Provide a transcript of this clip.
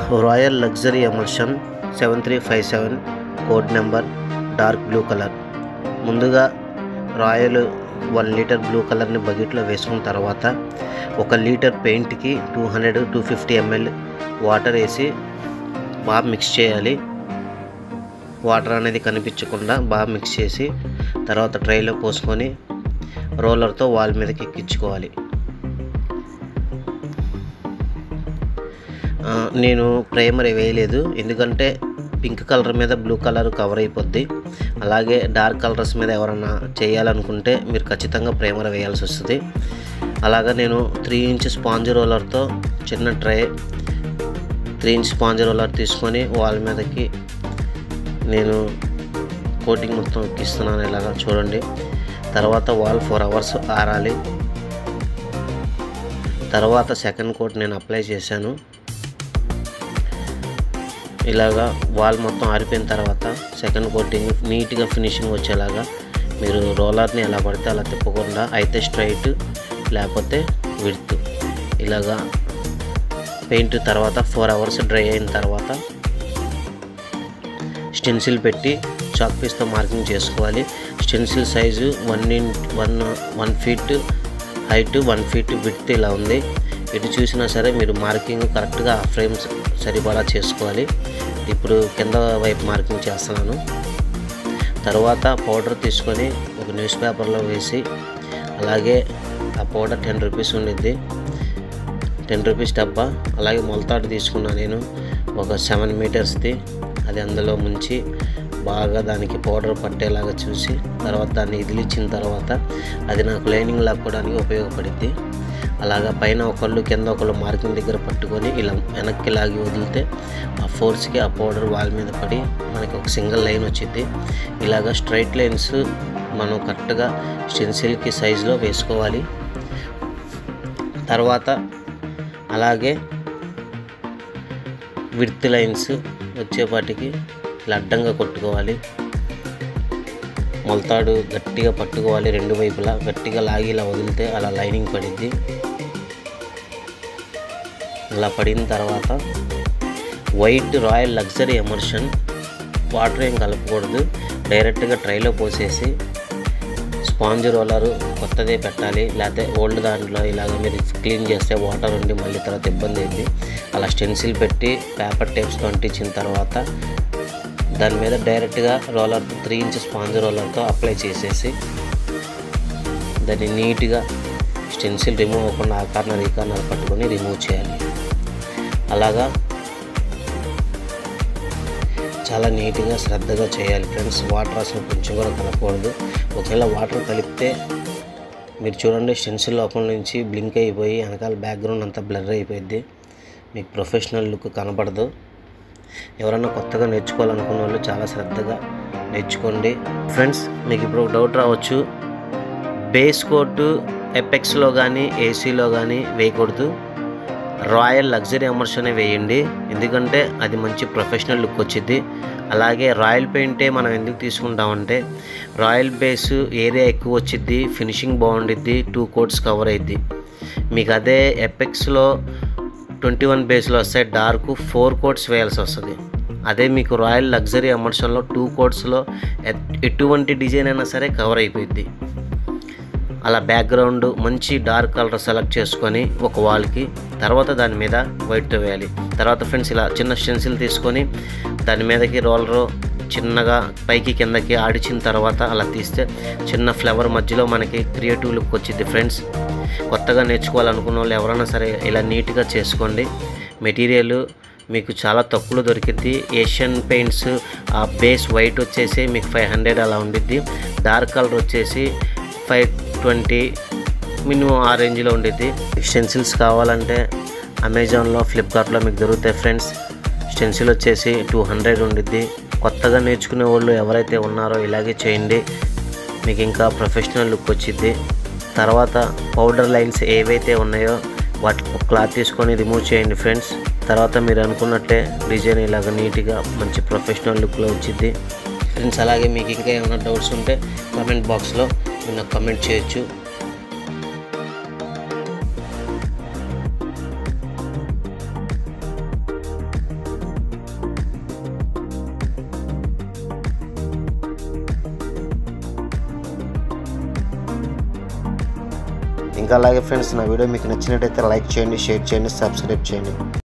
royal Luxury emulsion seven three five seven code number dark blue colour ముందుగా Royal one litre blue కలర్ని బకెట్లో వేసుకున్న తర్వాత ఒక లీటర్ పెయింట్కి two hundred two fifty ML water వేసి బాగా మిక్స్ చేయాలి వాటర్ అనేది కనిపించకుండా బాగా మిక్స్ చేసి తర్వాత ట్రైలో పోసుకొని రోలర్తో వాల్ మీదకి ఎక్కించుకోవాలి ఆ, నేను ప్రైమర్ వేయలేదు ఎందుకంటే పింక్ కలర్ మీద బ్లూ కలర్ కవర్ అయిపోద్ది అలాగే డార్క్ కలర్స్ మీద ఎవరన్నా చేయాలనుకుంటే మీరు ఖచ్చితంగా ప్రైమర్ వేయాల్సి వస్తుంది అలాగా నేను త్రీ ఇంచ్ స్పాంజ్ రోలర్తో చిన్న ట్రై త్రీ ఇంచ్ స్పాంజ్ రోలర్ తీసుకొని వాల్ మీదకి నేను కోటింగ్ మొత్తం ఎక్కిస్తున్నాను ఇలాగా చూడండి తర్వాత వాల్ ఫోర్ అవర్స్ ఆరాలి తర్వాత సెకండ్ కోట్ నేను అప్లై చేశాను ఇలాగా వాల్ మొత్తం ఆరిపోయిన తర్వాత సెకండ్ కోటింగ్ నీట్గా ఫినిషింగ్ వచ్చేలాగా మీరు రోలర్ని ఎలా పడితే అలా తిప్పకుండా అయితే స్ట్రైట్ లేకపోతే విడ్త్ ఇలాగా పెయింట్ తర్వాత ఫోర్ అవర్స్ డ్రై అయిన తర్వాత స్టెన్సిల్ పెట్టి చాక్ పీస్తో మార్కింగ్ చేసుకోవాలి stencil size one in one one feet height one feet width ఇలా ఉంది ఇటు చూసినా సరే మీరు మార్కింగ్ కరెక్ట్గా ఆ ఫ్రేమ్స్ సరిపడా చేసుకోవాలి ఇప్పుడు కింద వైపు మార్కింగ్ చేస్తున్నాను తర్వాత పౌడర్ తీసుకొని ఒక న్యూస్ పేపర్లో వేసి అలాగే ఆ పౌడర్ టెన్ రూపీస్ ఉండిద్ది టెన్ రూపీస్ డబ్బా అలాగే మొలతాడు తీసుకున్నాను నేను ఒక సెవెన్ మీటర్స్ది అది అందులో ముంచి బాగా దానికి పౌడర్ పట్టేలాగా చూసి తర్వాత దాన్ని ఇదిలిచ్చిన తర్వాత అది నాకు లైనింగ్ లాక్కోవడానికి ఉపయోగపడింది అలాగా పైన ఒకళ్ళు కింద ఒకళ్ళు మార్కింగ్ దగ్గర పట్టుకొని ఇలా వెనక్కి లాగి వదిలితే ఆ ఫోర్స్కి ఆ పౌడర్ వాల్ మీద పడి మనకి ఒక సింగిల్ లైన్ వచ్చింది ఇలాగా స్ట్రైట్ లైన్స్ మనం కరెక్ట్గా స్టెన్సిల్కి సైజులో వేసుకోవాలి తర్వాత అలాగే విడ్త్ లైన్స్ వచ్చేపాటికి ఇలా అడ్డంగా కొట్టుకోవాలి మొలతాడు గట్టిగా పట్టుకోవాలి రెండు వైపులా గట్టిగా లాగి ఇలా వదిలితే అలా లైనింగ్ పడిద్ది అలా పడిన తర్వాత white Royal Luxury emulsion water ఏం కలపకూడదు డైరెక్ట్గా ట్రైలో పోసేసి స్పాంజ్ రోలరు కొత్తదే పెట్టాలి లేకపోతే ఓల్డ్ దాంట్లో ఇలాగ మీరు క్లీన్ చేస్తే వాటర్ ఉండి మళ్ళీ తర్వాత ఇబ్బంది అయింది అలా స్టెన్సిల్ పెట్టి పేపర్ టేప్స్తో అంటించిన తర్వాత దాని మీద డైరెక్ట్గా రోలర్ త్రీ ఇంచ్ స్పాంజ్ రోలర్తో అప్లై చేసేసి దాన్ని నీట్గా స్టెన్సిల్ రిమూవ్ అవ్వకుండా ఆ కార్నర్ ఈ కార్నర్ పట్టుకొని రిమూవ్ చేయాలి అలాగా చాలా నీట్గా శ్రద్ధగా చేయాలి ఫ్రెండ్స్ వాటర్ అసలు కొంచెం కూడా కలపకూడదు ఒకవేళ వాటర్ కలిపితే మీరు చూడండి స్టెన్సిల్ లోపల నుంచి బ్లింక్ అయిపోయి వెనకాల బ్యాక్గ్రౌండ్ అంతా బ్లర్ అయిపోయింది మీకు ప్రొఫెషనల్ లుక్ కనపడదు ఎవరన్నా కొత్తగా నేర్చుకోవాలనుకున్న వాళ్ళు చాలా శ్రద్ధగా నేర్చుకోండి ఫ్రెండ్స్ మీకు ఇప్పుడు ఒక డౌట్ రావచ్చు బేస్ కోట్ ఎపెక్స్లో కానీ ఏసీలో కానీ వేయకూడదు రాయల్ లగ్జరీ ఎమర్షనే వేయండి ఎందుకంటే అది మంచి ప్రొఫెషనల్ లుక్ వచ్చింది అలాగే రాయల్ పెయింటే మనం ఎందుకు తీసుకుంటామంటే రాయల్ బేస్ ఏరియా ఎక్కువ వచ్చిద్ది ఫినిషింగ్ బాగుండిద్ది టూ కోట్స్ కవర్ అయింది మీకు అదే ఎపెక్స్లో ట్వంటీ వన్ బేస్లో వస్తే డార్క్ ఫోర్ కోట్స్ వేయాల్సి వస్తుంది అదే మీకు రాయల్ లగ్జరీ ఎమర్షన్లో టూ కోట్స్లో ఎటువంటి డిజైన్ అయినా సరే కవర్ అయిపోయింది అలా బ్యాక్గ్రౌండ్ మంచి డార్క్ కలర్ సెలెక్ట్ చేసుకొని ఒక వాల్కి తర్వాత దాని మీద వైట్తో వేయాలి తర్వాత ఫ్రెండ్స్ ఇలా చిన్న స్టెన్సిల్ తీసుకొని దాని మీదకి రోలరు చిన్నగా పైకి కిందకి ఆడిచిన తర్వాత అలా తీస్తే చిన్న ఫ్లవర్ మధ్యలో మనకి క్రియేటివ్ లుక్ వచ్చింది ఫ్రెండ్స్ కొత్తగా నేర్చుకోవాలనుకున్న వాళ్ళు ఎవరైనా సరే ఇలా నీట్గా చేసుకోండి మెటీరియల్ మీకు చాలా తక్కువలో దొరికిద్ది ఏషియన్ పెయింట్స్ ఆ బేస్ వైట్ వచ్చేసి మీకు ఫైవ్ హండ్రెడ్ అలా ఉండిద్ది డార్క్ కలర్ వచ్చేసి ఫైవ్ ట్వంటీ మినిమం ఆ రేంజ్లో ఉండిద్ది స్టెన్సిల్స్ కావాలంటే అమెజాన్లో ఫ్లిప్కార్ట్లో మీకు దొరుకుతాయి ఫ్రెండ్స్ స్టెన్సిల్ వచ్చేసి టూ హండ్రెడ్ ఉండిద్ది కొత్తగా నేర్చుకునే వాళ్ళు ఎవరైతే ఉన్నారో ఇలాగే చేయండి మీకు ఇంకా ప్రొఫెషనల్ లుక్ వచ్చింది తర్వాత పౌడర్ లైన్స్ ఏవైతే ఉన్నాయో వాటి క్లాత్ తీసుకొని రిమూవ్ చేయండి ఫ్రెండ్స్ తర్వాత మీరు అనుకున్నట్టే డిజైన్ ఇలాగ నీట్గా మంచి ప్రొఫెషనల్ లుక్లో వచ్చింది ఫ్రెండ్స్ అలాగే మీకు ఇంకా ఏమైనా డౌట్స్ ఉంటే కామెంట్ బాక్స్లో మీరు నాకు కమెంట్ చేయొచ్చు ఇంకా అలాగే ఫ్రెండ్స్ నా వీడియో మీకు నచ్చినట్టయితే లైక్ చేయండి షేర్ చేయండి సబ్స్క్రైబ్ చేయండి